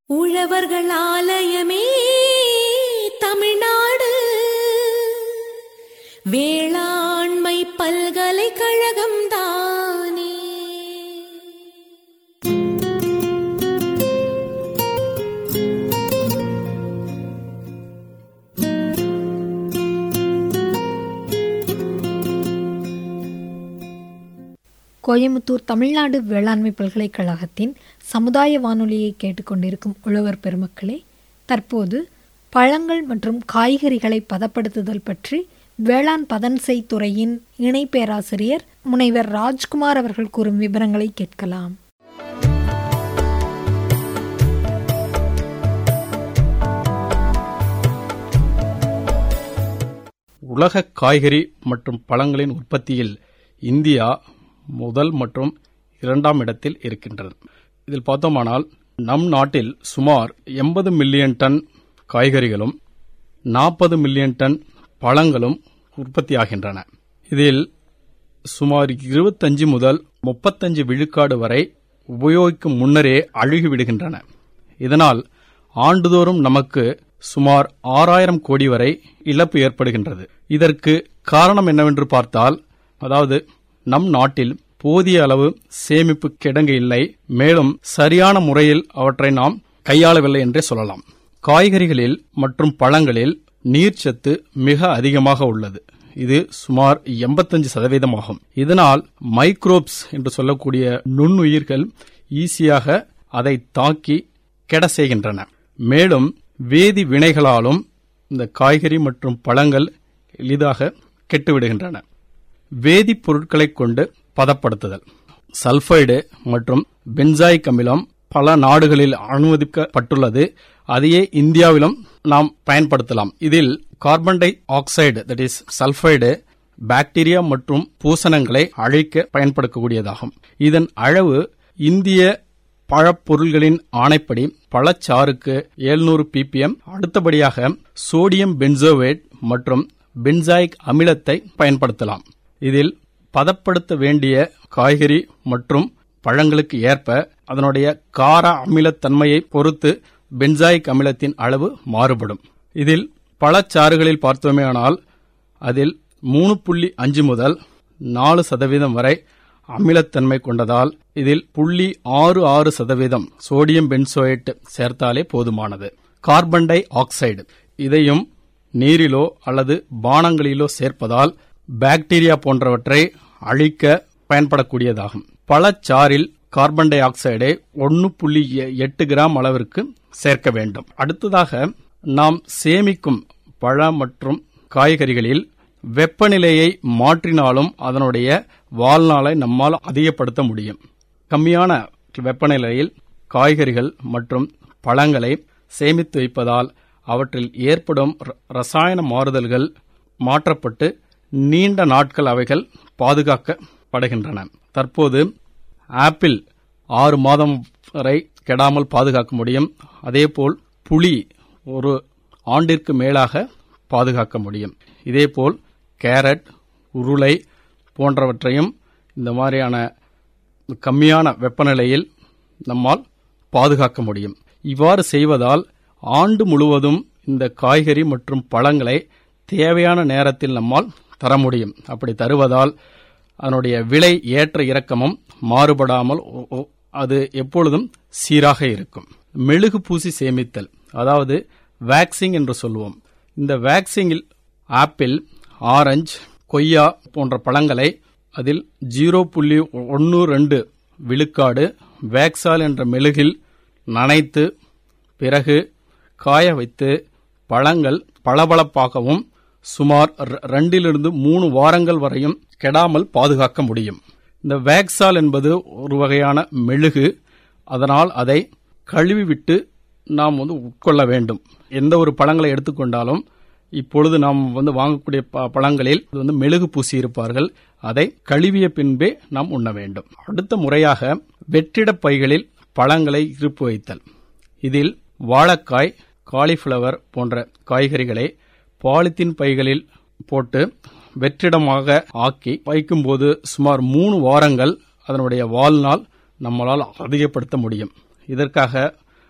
உழவர்கள் ஆலயமே தமிழ்நாடு வேளாண்மை பல்கலைக்கழகம் தானே கோயமுத்தூர் தமிழ்நாடு வேளாண்மை பல்கலைக்கழகத்தின் சமுதாய வானொலியை கேட்டுக்கொண்டிருக்கும் உழவர் பெருமக்களே தற்போது பழங்கள் மற்றும் காய்கறிகளை பதப்படுத்துதல் பற்றி வேளாண் பதன்செய் துறையின் இணை பேராசிரியர் முனைவர் ராஜ்குமார் அவர்கள் கூறும் விவரங்களை கேட்கலாம் உலக காய்கறி மற்றும் பழங்களின் உற்பத்தியில் இந்தியா முதல் மற்றும் இரண்டாம் இடத்தில் இருக்கின்றது இதில் பார்த்தோமானால் நம் நாட்டில் சுமார் எண்பது மில்லியன் டன் காய்கறிகளும் நாற்பது மில்லியன் டன் பழங்களும் உற்பத்தியாகின்றன இதில் சுமார் இருபத்தஞ்சு முதல் முப்பத்தஞ்சு விழுக்காடு வரை உபயோகிக்கும் முன்னரே அழுகிவிடுகின்றன இதனால் ஆண்டுதோறும் நமக்கு சுமார் ஆறாயிரம் கோடி வரை இழப்பு ஏற்படுகின்றது இதற்கு காரணம் என்னவென்று பார்த்தால் அதாவது நம் நாட்டில் போதிய அளவு சேமிப்பு கிடங்கு இல்லை மேலும் சரியான முறையில் அவற்றை நாம் கையாளவில்லை என்றே சொல்லலாம் காய்கறிகளில் மற்றும் பழங்களில் நீர்ச்சத்து மிக அதிகமாக உள்ளது இது சுமார் எண்பத்தஞ்சு சதவீதமாகும் இதனால் மைக்ரோப்ஸ் என்று சொல்லக்கூடிய நுண்ணுயிர்கள் ஈஸியாக அதை தாக்கி கெட செய்கின்றன மேலும் வேதி வினைகளாலும் இந்த காய்கறி மற்றும் பழங்கள் எளிதாக கெட்டுவிடுகின்றன வேதிப்பொருட்களைக் கொண்டு பதப்படுத்துதல் சல்பைடு மற்றும் பென்சாயிக் அமிலம் பல நாடுகளில் அனுமதிக்கப்பட்டுள்ளது அதையே இந்தியாவிலும் நாம் பயன்படுத்தலாம் இதில் carbon dioxide that is sulphide bacteria மற்றும் பூசணங்களை அழிக்க பயன்படுத்தக்கூடியதாகும் இதன் அளவு இந்திய பழப்பொருள்களின் ஆணைப்படி பழச்சாறுக்கு 700 ppm அடுத்தபடியாக சோடியம் பென்சோவேட் மற்றும் பென்சாயிக் அமிலத்தை பயன்படுத்தலாம் இதில் பதப்படுத்த வேண்டிய காய்கறி மற்றும் பழங்களுக்கு ஏற்ப அதனுடைய கார அமிலத்தன்மையை பொறுத்து பென்சாயிக் அமிலத்தின் அளவு மாறுபடும் இதில் பழச்சாறுகளில் பார்த்தோமேயானால் அதில் மூணு புள்ளி அஞ்சு முதல் நாலு சதவீதம் வரை அமிலத்தன்மை கொண்டதால் இதில் புள்ளி ஆறு ஆறு சதவீதம் சோடியம் பென்சோயேட் சேர்த்தாலே போதுமானது கார்பன் டை ஆக்சைடு இதையும் நீரிலோ அல்லது பானங்களிலோ சேர்ப்பதால் பாக்டீரியா போன்றவற்றை அழிக்க பயன்படக்கூடியதாகும் பழச்சாறில் கார்பன் டை ஆக்சைடை ஒன்று புள்ளி எட்டு கிராம் அளவிற்கு சேர்க்க வேண்டும் அடுத்ததாக நாம் சேமிக்கும் பழ மற்றும் காய்கறிகளில் வெப்பநிலையை மாற்றினாலும் அதனுடைய வாழ்நாளை நம்மால் அதிகப்படுத்த முடியும் கம்மியான வெப்பநிலையில் காய்கறிகள் மற்றும் பழங்களை சேமித்து வைப்பதால் அவற்றில் ஏற்படும் ர- ரசாயன மாறுதல்கள் மாற்றப்பட்டு நீண்ட நாட்கள் அவைகள் பாதுகாக்கப்படுகின்றன தற்போது ஆப்பிள் ஆறு மாதம் வரை கெடாமல் பாதுகாக்க முடியும் அதேபோல் புளி ஒரு ஆண்டிற்கு மேலாக பாதுகாக்க முடியும் இதேபோல் கேரட் உருளை போன்றவற்றையும் இந்த மாதிரியான கம்மியான வெப்பநிலையில் நம்மால் பாதுகாக்க முடியும் இவ்வாறு செய்வதால் ஆண்டு முழுவதும் இந்த காய்கறி மற்றும் பழங்களை தேவையான நேரத்தில் நம்மால் தர முடியும் அப்படி தருவதால் அதனுடைய விலை ஏற்ற இறக்கமும் மாறுபடாமல் ஒ- ஒ- அது எப்பொழுதும் சீராக இருக்கும் மெழுகு பூசி சேமித்தல் அதாவது வேக்சிங் என்று சொல்லுவோம் இந்த வேக்சிங்கில் ஆப்பிள் ஆரஞ்சு கொய்யா போன்ற பழங்களை அதில் ஜீரோ புள்ளி ஒன்று ரெண்டு விழுக்காடு வேக்சால் என்ற மெழுகில் நனைத்து பிறகு காய வைத்து பழங்கள் பளபளப்பாகவும் சுமார் ர- ரெண்டிலிருந்து மூணு வாரங்கள் வரையும் கெடாமல் பாதுகாக்க முடியும் இந்த வேக்சால் என்பது ஒரு வகையான மெழுகு அதனால் அதை கழுவிவிட்டு நாம் வந்து உட்கொள்ள வேண்டும் எந்த ஒரு பழங்களை எடுத்துக்கொண்டாலும் இப்பொழுது நாம் வந்து வாங்கக்கூடிய ப- பழங்களில் இது வந்து மெழுகு பூசி இருப்பார்கள் அதை கழுவிய பின்பே நாம் உண்ண வேண்டும் அடுத்த முறையாக வெற்றிடப் பைகளில் பழங்களை இருப்பு வைத்தல் இதில் வாழைக்காய் காலிஃப்ளவர் போன்ற காய்கறிகளை பாலித்தீன் பைகளில் போட்டு வெற்றிடமாக ஆக்கி வைக்கும்போது சுமார் மூணு வாரங்கள் அதனுடைய வாழ்நாள் நம்மளால் அதிகப்படுத்த முடியும் இதற்காக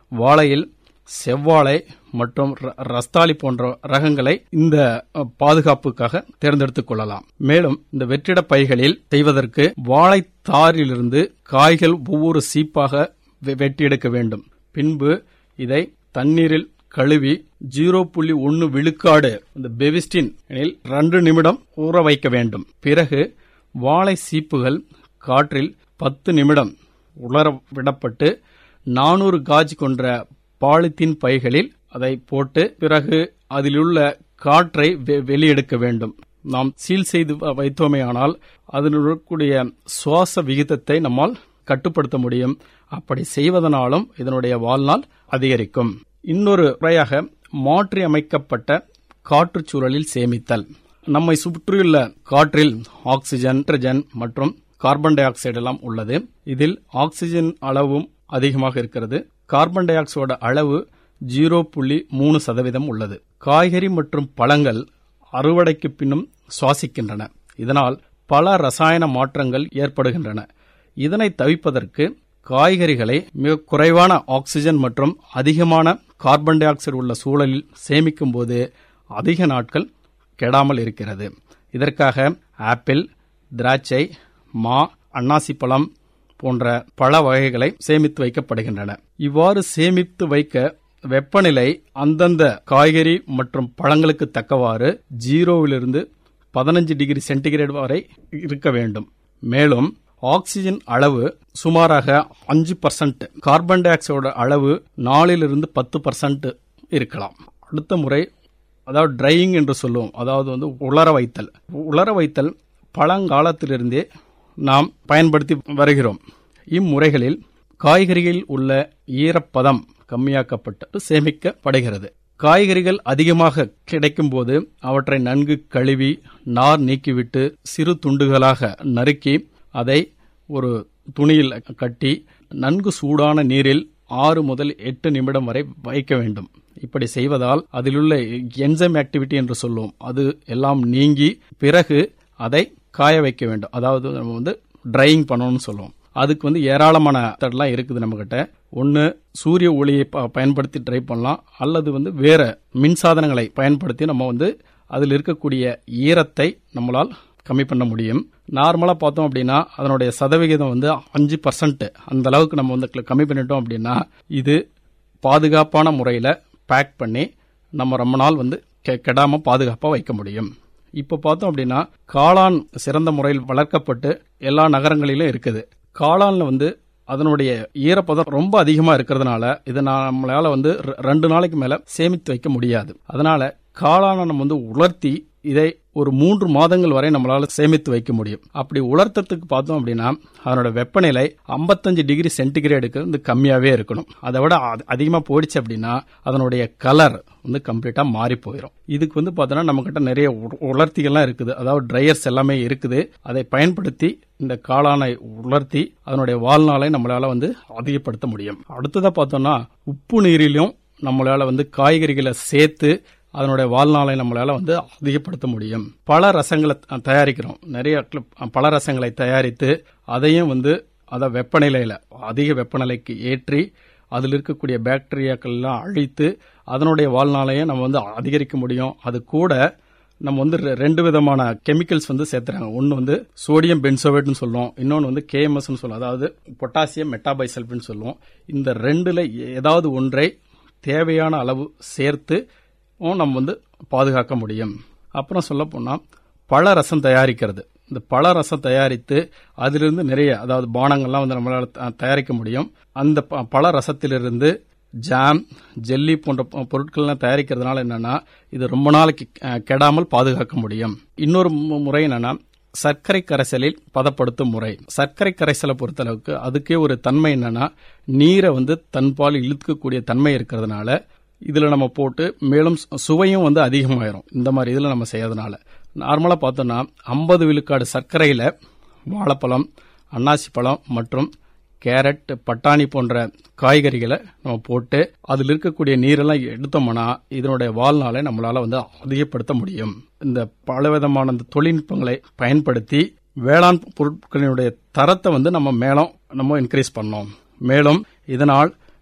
வாழையில் செவ்வாழை மற்றும் ர- ரஸ்தாளி போன்ற ரகங்களை இந்த அஹ், பாதுகாப்புக்காக தேர்ந்தெடுத்துக் கொள்ளலாம் மேலும் இந்த வெற்றிட பைகளில் செய்வதற்கு வாழைத்தாரிலிருந்து காய்கள் ஒவ்வொரு சீப்பாக வெ- வெட்டி எடுக்க வேண்டும் பின்பு இதை தண்ணீரில் கழுவி ஜீரோ புள்ளி ஒன்னு விழுக்காடு இந்த பெவிஸ்டின் எனில் ரெண்டு நிமிடம் ஊற வைக்க வேண்டும் பிறகு வாழை சீப்புகள் காற்றில் பத்து நிமிடம் உலர விடப்பட்டு நானூறு காஜ் கொன்ற பாலித்தீன் பைகளில் அதை போட்டு பிறகு அதிலுள்ள காற்றை வெ- வெளியெடுக்க வேண்டும் நாம் சீல் செய்து வ- வைத்தோமேயானால் அதில் இருக்கக்கூடிய சுவாச விகிதத்தை நம்மால் கட்டுப்படுத்த முடியும் அப்படி செய்வதனாலும் இதனுடைய வாழ்நாள் அதிகரிக்கும் இன்னொரு முறையாக மாற்றி அமைக்கப்பட்ட காற்றுச் சூழலில் சேமித்தல் நம்மை சுற்றியுள்ள காற்றில் ஆக்சிஜன் நைட்ரஜன் மற்றும் கார்பன் டை ஆக்சைடு எல்லாம் உள்ளது இதில் ஆக்சிஜன் அளவும் அதிகமாக இருக்கிறது கார்பன் டை ஆக்சைடு அளவு ஜீரோ புள்ளி மூணு சதவீதம் உள்ளது காய்கறி மற்றும் பழங்கள் அறுவடைக்கு பின்னும் சுவாசிக்கின்றன இதனால் பல ரசாயன மாற்றங்கள் ஏற்படுகின்றன இதனை தவிப்பதற்கு காய்கறிகளை மிக குறைவான ஆக்சிஜன் மற்றும் அதிகமான கார்பன் டை ஆக்சைடு உள்ள சூழலில் சேமிக்கும் போது அதிக நாட்கள் கெடாமல் இருக்கிறது இதற்காக ஆப்பிள் திராட்சை மா அன்னாசி பழம் போன்ற பழ வகைகளை சேமித்து வைக்கப்படுகின்றன இவ்வாறு சேமித்து வைக்க வெப்பநிலை அந்தந்த காய்கறி மற்றும் பழங்களுக்கு தக்கவாறு ஜீரோவிலிருந்து பதினஞ்சு டிகிரி சென்டிகிரேட் வரை இருக்க வேண்டும் மேலும் ஆக்சிஜன் அளவு சுமாராக அஞ்சு பர்சன்ட் கார்பன் டை ஆக்சைடு அளவு நாலிலிருந்து பத்து பர்சன்ட் இருக்கலாம் அடுத்த முறை அதாவது ட்ரையிங் என்று சொல்லுவோம் அதாவது வந்து உலர வைத்தல் உலர வைத்தல் பழங்காலத்திலிருந்தே நாம் பயன்படுத்தி வருகிறோம் இம்முறைகளில் காய்கறிகளில் உள்ள ஈரப்பதம் கம்மியாக்கப்பட்டு சேமிக்கப்படுகிறது காய்கறிகள் அதிகமாக கிடைக்கும்போது அவற்றை நன்கு கழுவி நார் நீக்கிவிட்டு சிறு துண்டுகளாக நறுக்கி அதை ஒரு துணியில் கட்டி நன்கு சூடான நீரில் ஆறு முதல் எட்டு நிமிடம் வரை வைக்க வேண்டும் இப்படி செய்வதால் அதிலுள்ள என்சைம் ஆக்டிவிட்டி என்று சொல்லுவோம் அது எல்லாம் நீங்கி பிறகு அதை காய வைக்க வேண்டும் அதாவது நம்ம வந்து ட்ரையிங் பண்ணணும்னு சொல்லுவோம் அதுக்கு வந்து ஏராளமான மெத்தட்லாம் இருக்குது நம்மக்கிட்ட ஒன்று சூரிய ஒளியை ப- பயன்படுத்தி ட்ரை பண்ணலாம் அல்லது வந்து வேற மின்சாதனங்களை பயன்படுத்தி நம்ம வந்து அதில் இருக்கக்கூடிய ஈரத்தை நம்மளால் கம்மி பண்ண முடியும் நார்மலாக பார்த்தோம் அப்படின்னா அதனுடைய சதவிகிதம் வந்து அஞ்சு பர்சன்ட் அந்த அளவுக்கு நம்ம வந்து கம்மி பண்ணிட்டோம் அப்படின்னா இது பாதுகாப்பான முறையில் பேக் பண்ணி நம்ம ரொம்ப நாள் வந்து கெ- கெடாம பாதுகாப்பாக வைக்க முடியும் இப்போ பார்த்தோம் அப்படின்னா காளான் சிறந்த முறையில் வளர்க்கப்பட்டு எல்லா நகரங்களிலும் இருக்குது காளான்ல வந்து அதனுடைய ஈரப்பதம் ரொம்ப அதிகமாக இருக்கிறதுனால இதை நம்மளால வந்து ரெ- ரெண்டு நாளைக்கு மேலே சேமித்து வைக்க முடியாது அதனால காளானை நம்ம வந்து உலர்த்தி இதை ஒரு மூன்று மாதங்கள் வரை நம்மளால சேமித்து வைக்க முடியும் அப்படி உலர்த்தத்துக்கு பார்த்தோம் அப்படின்னா அதனோட வெப்பநிலை 55 டிகிரி சென்டிகிரேடுக்கு வந்து கம்மியாவே இருக்கணும் அதை விட அதிகமாக போயிடுச்சு அப்படின்னா அதனுடைய கலர் வந்து கம்ப்ளீட்டா மாறி போயிடும் இதுக்கு வந்து பார்த்தோன்னா நம்ம கிட்ட நிறைய உ- உலர்த்திகள்லாம் இருக்குது அதாவது ட்ரையர்ஸ் எல்லாமே இருக்குது அதை பயன்படுத்தி இந்த காளானை உலர்த்தி அதனுடைய வாழ்நாளை நம்மளால வந்து அதிகப்படுத்த முடியும் அடுத்ததா பார்த்தோம்னா உப்பு நீரிலும் நம்மளால வந்து காய்கறிகளை சேர்த்து அதனுடைய வாழ்நாளை நம்மளால வந்து அதிகப்படுத்த முடியும் பல ரசங்களை த- தயாரிக்கிறோம் நிறைய கிளப்- பல ரசங்களை தயாரித்து அதையும் வந்து அதை வெப்பநிலையில அதிக வெப்பநிலைக்கு ஏற்றி அதில் இருக்கக்கூடிய பாக்டீரியாக்கள் எல்லாம் அழித்து அதனுடைய வாழ்நாளையும் நம்ம வந்து அதிகரிக்க முடியும் அது கூட நம்ம வந்து ரெ- ரெண்டு விதமான கெமிக்கல்ஸ் வந்து சேர்த்துறாங்க ஒன்று வந்து சோடியம் பென்சோவேட்னு சொல்லுவோம் இன்னொன்று வந்து கேஎம்எஸ்னு சொல்லுவோம் அதாவது பொட்டாசியம் மெட்டாபைசல்ஃபின்னு சொல்லுவோம் இந்த ரெண்டுல ஏதாவது ஒன்றை தேவையான அளவு சேர்த்து நம்ம வந்து பாதுகாக்க முடியும் அப்புறம் சொல்ல போனால் பழ ரசம் தயாரிக்கிறது இந்த பழ ரசம் தயாரித்து அதிலிருந்து நிறைய அதாவது பானங்கள்லாம் வந்து நம்மளால த- தயாரிக்க முடியும் அந்த ப- பழ ரசத்திலிருந்து ஜாம் ஜெல்லி போன்ற பொ- பொருட்கள்லாம் தயாரிக்கிறதுனால என்னன்னா இது ரொம்ப நாளைக்கு அஹ், கெடாமல் பாதுகாக்க முடியும் இன்னொரு மு- முறை என்னன்னா சர்க்கரை கரைசலில் பதப்படுத்தும் முறை சர்க்கரை கரைசலை பொறுத்தளவுக்கு அதுக்கே ஒரு தன்மை என்னன்னா நீரை வந்து தன்பால் இழுக்கக்கூடிய தன்மை இருக்கிறதுனால இதுல நம்ம போட்டு மேலும் சு- சுவையும் வந்து அதிகமாயிரும் இந்த மாதிரி இதுல நம்ம செய்யறதுனால நார்மலா பார்த்தோம்னா ஐம்பது விழுக்காடு சர்க்கரையில வாழைப்பழம் அன்னாசி பழம் மற்றும் கேரட் பட்டாணி போன்ற காய்கறிகளை நம்ம போட்டு அதில் இருக்கக்கூடிய நீரெல்லாம் எடுத்தோம்னா இதனுடைய வாழ்நாளை நம்மளால வந்து அதிகப்படுத்த முடியும் இந்த பலவிதமான இந்த தொழில்நுட்பங்களை பயன்படுத்தி வேளாண் பொருட்களினுடைய தரத்தை வந்து நம்ம மேலும் நம்ம இன்க்ரீஸ் பண்ணோம் மேலும் இதனால்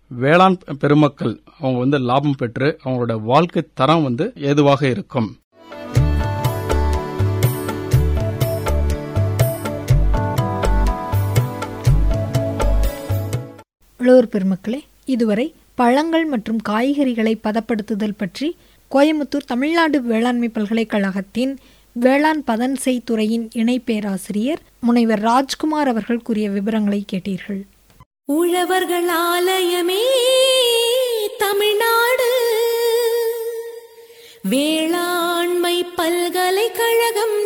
வேளாண் பெருமக்கள் அவங்க வந்து லாபம் பெற்று அவங்களோட வாழ்க்கை தரம் வந்து ஏதுவாக இருக்கும் உழவர் பெருமக்களே இதுவரை பழங்கள் மற்றும் காய்கறிகளை பதப்படுத்துதல் பற்றி கோயமுத்தூர் தமிழ்நாடு வேளாண்மை பல்கலைக்கழகத்தின் வேளாண் பதன்செய் துறையின் இணை பேராசிரியர் முனைவர் ராஜ்குமார் அவர்கள் கூறிய விவரங்களை கேட்டீர்கள் உழவர்கள் ஆலயமே தமிழ்நாடு வேளாண்மை பல்கலைக்கழகம்